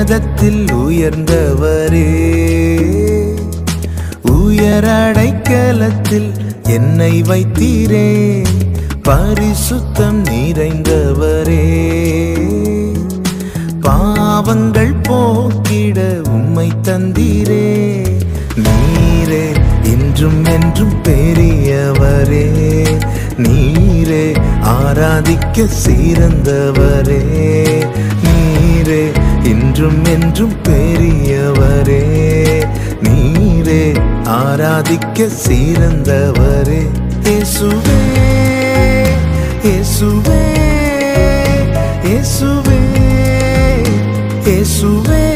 உன்னதத்தில் உயர்ந்தவரே உயரடைக்கலத்தில் என்னை வைத்தீரே பரிசுத்தம் நிறைந்தவரே பாவங்கள் போக்கிட உம்மை தந்தீரே நீரே இன்றும் என்றும் பெரியவரே நீரே ஆராதிக்க சிறந்தவரே நீரே இன்றும் என்றும் பெரியவரே நீரே ஆராதிக்க சிறந்தவரே இயேசுவே இயேசுவே இயேசுவே இயேசுவே